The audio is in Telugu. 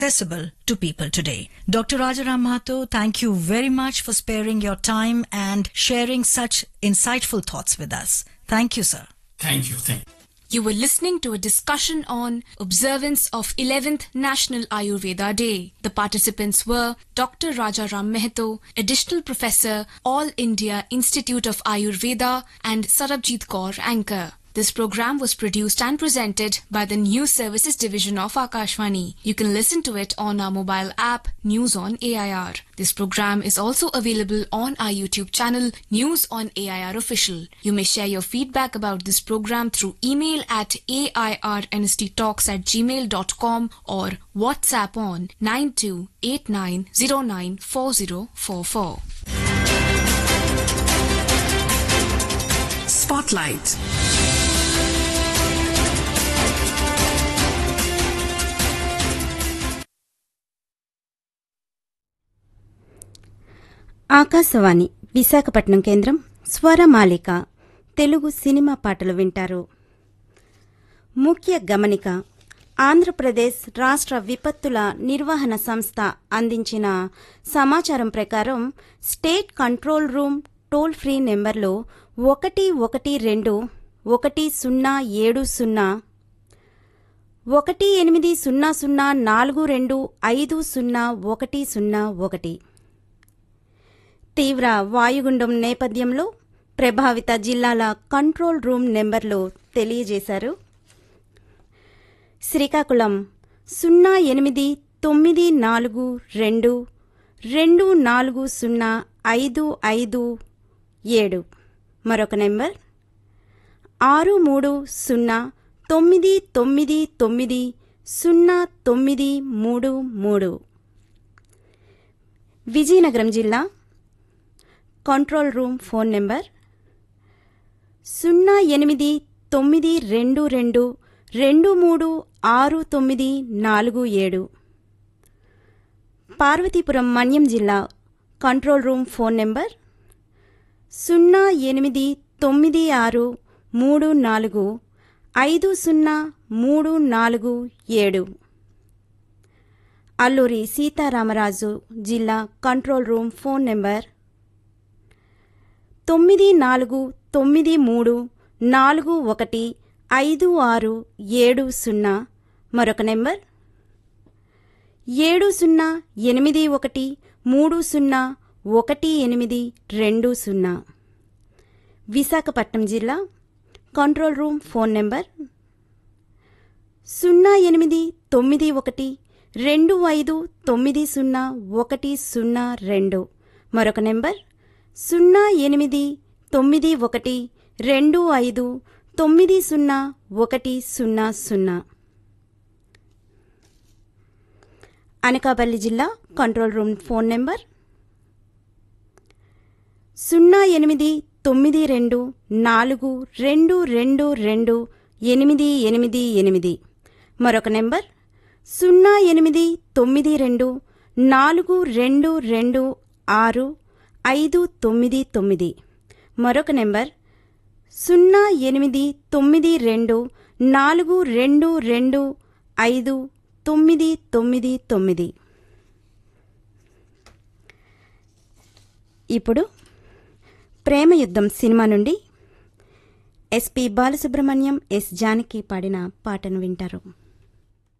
accessible to people today. Dr. Rajaram Mahato, thank you very much for sparing your time and sharing such insightful thoughts with us. Thank you, sir. Thank you. Thank you. You were listening to a discussion on observance of 11th National Ayurveda Day. The participants were Dr. Rajaram Mehto, Additional Professor, All India Institute of Ayurveda, and Sarabjit Kaur, Anchor. This program was produced and presented by the News Services Division of Akashvani. You can listen to it on our mobile app, News on AIR. This program is also available on our YouTube channel, News on AIR Official. You may share your feedback about this program through email at airnsttalks at gmail.com or WhatsApp on 9289094044. Spotlight. Akashvani Visakhapatnam కేంద్రం స్వరమాలిక తెలుగు సినిమా పాటలు వింటారు ముఖ్య గమనిక ఆంధ్రప్రదేశ్ రాష్ట్ర విపత్తుల నిర్వహణ సంస్థ అందించిన సమాచారం ప్రకారం state control room toll free నెంబర్లో ఒకటి ఒకటి రెండు ఒకటి సున్నా ఏడు సున్నా ఒకటి ఎనిమిది సున్నా సున్నా నాలుగు రెండు ఐదు సున్నా ఒకటి సున్నా ఒకటి తీవ్ర వాయుగుండం నేపథ్యంలో ప్రభావిత జిల్లాల కంట్రోల్ రూమ్ నెంబర్లు తెలియజేశారు శ్రీకాకుళం సున్నా ఎనిమిది తొమ్మిది నాలుగు రెండు రెండు నాలుగు సున్నా ఐదు ఐదు ఏడు మరొక నెంబర్ ఆరు మూడు సున్నా తొమ్మిది తొమ్మిది తొమ్మిది సున్నా తొమ్మిది మూడు మూడు విజయనగరం జిల్లా కంట్రోల్ రూమ్ ఫోన్ నెంబర్ సున్నా ఎనిమిది తొమ్మిది రెండు రెండు రెండు మూడు ఆరు తొమ్మిది నాలుగు ఏడు పార్వతీపురం మన్యం జిల్లా కంట్రోల్ రూమ్ ఫోన్ నెంబర్ సున్నా ఎనిమిది తొమ్మిది ఆరు మూడు నాలుగు ఐదు సున్నా మూడు నాలుగు ఏడు అల్లూరి సీతారామరాజు జిల్లా కంట్రోల్ రూమ్ ఫోన్ నెంబర్ తొమ్మిది నాలుగు తొమ్మిది మూడు నాలుగు ఒకటి ఐదు ఆరు ఏడు సున్నా మరొక నెంబర్ ఏడు సున్నా ఎనిమిది ఒకటి మూడు సున్నా ఒకటి ఎనిమిది రెండు సున్నా విశాఖపట్నం జిల్లా కంట్రోల్ రూమ్ ఫోన్ నెంబర్ సున్నా ఎనిమిది తొమ్మిది ఒకటి రెండు ఐదు తొమ్మిది సున్నా ఒకటి సున్నా రెండు మరొక నెంబర్ సున్నా ఎనిమిది తొమ్మిది ఒకటి రెండు ఐదు తొమ్మిది సున్నా ఒకటి సున్నా సున్నా అనకాపల్లి జిల్లా కంట్రోల్ రూమ్ ఫోన్ నెంబర్ సున్నా ఎనిమిది తొమ్మిది రెండు నాలుగు రెండు రెండు రెండు ఎనిమిది ఎనిమిది ఎనిమిది మరొక నెంబర్ సున్నా ఎనిమిది తొమ్మిది రెండు నాలుగు రెండు రెండు ఆరు ఐదు తొమ్మిది తొమ్మిది మరొక నెంబర్ సున్నా ఎనిమిది తొమ్మిది రెండు నాలుగు రెండు రెండు ఐదు తొమ్మిది తొమ్మిది తొమ్మిది ఇప్పుడు ప్రేమయుద్ధం సినిమా నుండి ఎస్పి బాలసుబ్రహ్మణ్యం ఎస్ జానకి పాడిన పాటను వింటారు